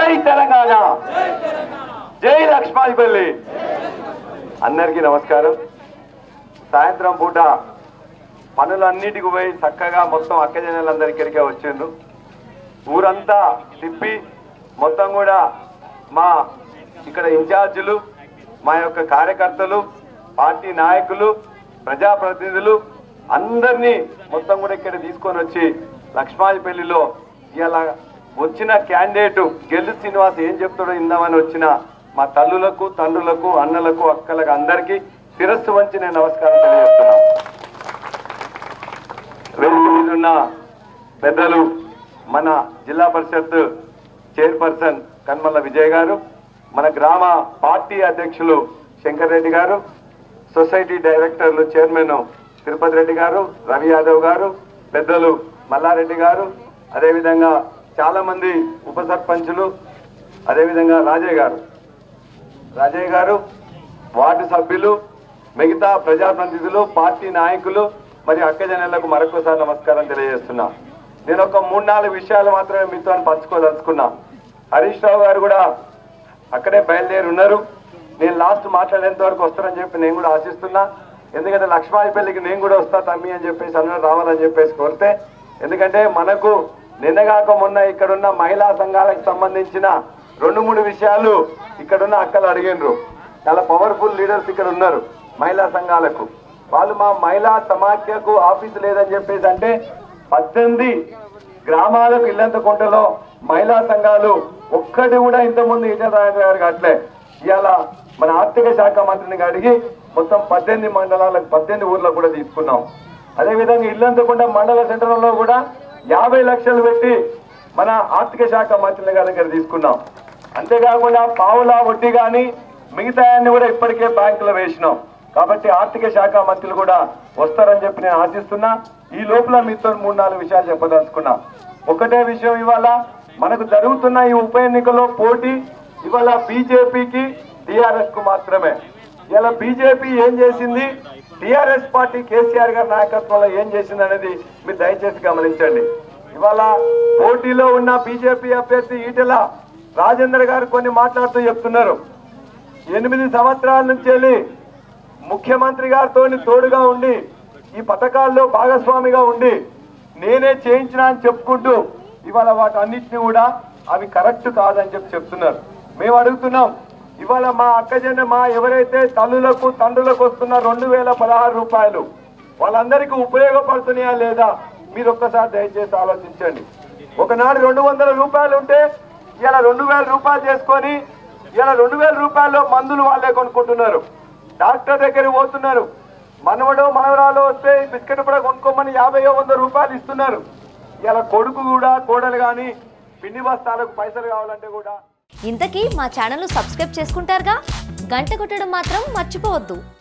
జై తెలంగాణ జై లక్ష్మాధిపల్లి అందరికీ నమస్కారం సాయంత్రం పూట పనులన్నిటికి పోయి చక్కగా మొత్తం అక్కజనులందరికీ వచ్చిండ్రు ఊరంతా తిప్పి మొత్తం కూడా మా ఇక్కడ ఇన్ఛార్జీలు మా యొక్క కార్యకర్తలు పార్టీ నాయకులు ప్రజాప్రతినిధులు అందరినీ మొత్తం కూడా ఇక్కడ తీసుకొని వచ్చి లక్ష్మాజిపల్లిలో ఇలా వచ్చిన క్యాండిడేట్ గెల్లు శ్రీనివాస్ ఏం చెప్తాడో ఇందామని వచ్చిన మా తల్లులకు తండ్రులకు అన్నలకు అక్కలకు అందరికీ శిరస్సు వంచి నేను నమస్కారం తెలియజేస్తున్నాను వేదిక మీద ఉన్న పెద్దలు మన జిల్లా పరిషత్ చైర్పర్సన్ కన్మల్ల విజయ్ గారు మన గ్రామ పార్టీ అధ్యక్షులు శంకర్ రెడ్డి గారు సొసైటీ డైరెక్టర్లు చైర్మన్ తిరుపతి రెడ్డి గారు రవి యాదవ్ గారు పెద్దలు మల్లారెడ్డి గారు అదేవిధంగా చాలా మంది ఉప సర్పంచులు అదేవిధంగా రాజయ్య గారు రాజయ్య గారు వార్డు సభ్యులు మిగతా ప్రజాప్రతినిధులు పార్టీ నాయకులు మరియు అక్కజనులకు మరొకసారి నమస్కారం తెలియజేస్తున్నా నేను ఒక మూడు నాలుగు విషయాలు మాత్రమే మీతో పంచుకోదలుచుకున్నా హరీష్ రావు గారు కూడా అక్కడే బయలుదేరి ఉన్నారు నేను లాస్ట్ మాట్లాడేంత వరకు వస్తారని చెప్పి నేను కూడా ఆశిస్తున్నా ఎందుకంటే లక్ష్మాయిపల్లికి నేను కూడా వస్తా తమ్మి అని చెప్పేసి అందరూ రావాలని చెప్పేసి కోరితే ఎందుకంటే మనకు నిన్నగాక మొన్న ఇక్కడున్న మహిళా సంఘాలకు సంబంధించిన రెండు మూడు విషయాలు ఇక్కడున్న అక్కలు అడిగినరు చాలా పవర్ఫుల్ లీడర్స్ ఇక్కడ ఉన్నారు మహిళా సంఘాలకు వాళ్ళు మా మహిళా సమాఖ్యకు ఆఫీసు లేదని చెప్పేసి అంటే పద్దెనిమిది గ్రామాలకు ఇల్లంత కొంటలో మహిళా సంఘాలు ఒక్కటి కూడా ఇంతకుముందు ఈటరాజు గారికి అట్లే ఇవాళ మన ఆర్థిక శాఖ మంత్రిని అడిగి మొత్తం పద్దెనిమిది మండలాలకు పద్దెనిమిది ఊర్లకు కూడా తీసుకున్నాం అదేవిధంగా ఇల్లంతకుండా మండల సెంటర్లో కూడా యాభై లక్షలు పెట్టి మన ఆర్థిక శాఖ మంత్రుల గారి దగ్గర తీసుకున్నాం అంతేకాకుండా పావుల వడ్డీ కానీ మిగతా అన్ని కూడా ఇప్పటికే బ్యాంకులో వేసినాం కాబట్టి ఆర్థిక శాఖ మంత్రులు కూడా వస్తారని చెప్పి నేను ఆశిస్తున్నా ఈ లోపల మీతో మూడు నాలుగు విషయాలు చెప్పదలుచుకున్నా ఒకటే విషయం ఇవాళ మనకు జరుగుతున్న ఈ ఉప ఎన్నికలో పోటీ ఇవాళ బీజేపీకి టిఆర్ఎస్ కు మాత్రమే ఇలా బీజేపీ ఏం చేసింది టిఆర్ఎస్ పార్టీ కేసీఆర్ గారి నాయకత్వంలో ఏం చేసింది అనేది మీరు దయచేసి గమనించండి ఇవాళ పోటీలో ఉన్న బీజేపీ అభ్యర్థి ఈటెల రాజేంద్ర గారు కొన్ని మాట్లాడుతూ చెప్తున్నారు ఎనిమిది సంవత్సరాల నుంచి వెళ్ళి ముఖ్యమంత్రి గారితో తోడుగా ఉండి ఈ పథకాల్లో భాగస్వామిగా ఉండి నేనే చేయించిన అని చెప్పుకుంటూ ఇవాళ వాటన్నిటిని కూడా అవి కరెక్ట్ కాదని చెప్పి చెప్తున్నారు మేము అడుగుతున్నాం ఇవాళ మా అక్కజన మా ఎవరైతే తల్లులకు తండ్రులకు వస్తున్న రెండు వేల పదహారు రూపాయలు వాళ్ళందరికీ ఉపయోగపడుతున్నాయా లేదా మీరు ఒక్కసారి దయచేసి ఆలోచించండి ఒకనాడు రెండు వందల రూపాయలు ఉంటే ఇలా రెండు వేల రూపాయలు చేసుకొని ఇలా రెండు వేల రూపాయల్లో మందులు వాళ్ళే కొనుక్కుంటున్నారు డాక్టర్ దగ్గరికి పోతున్నారు మనవడో మనవరాలు వస్తే బిస్కెట్ కూడా కొనుక్కోమని యాభైయో వంద రూపాయలు ఇస్తున్నారు ఇలా కొడుకు కూడా కోడలు కానీ పిండి బస్తాలకు పైసలు కావాలంటే కూడా ఇంతకీ మా ఛానల్ను సబ్స్క్రైబ్ చేసుకుంటారుగా గంట కొట్టడం మాత్రం మర్చిపోవద్దు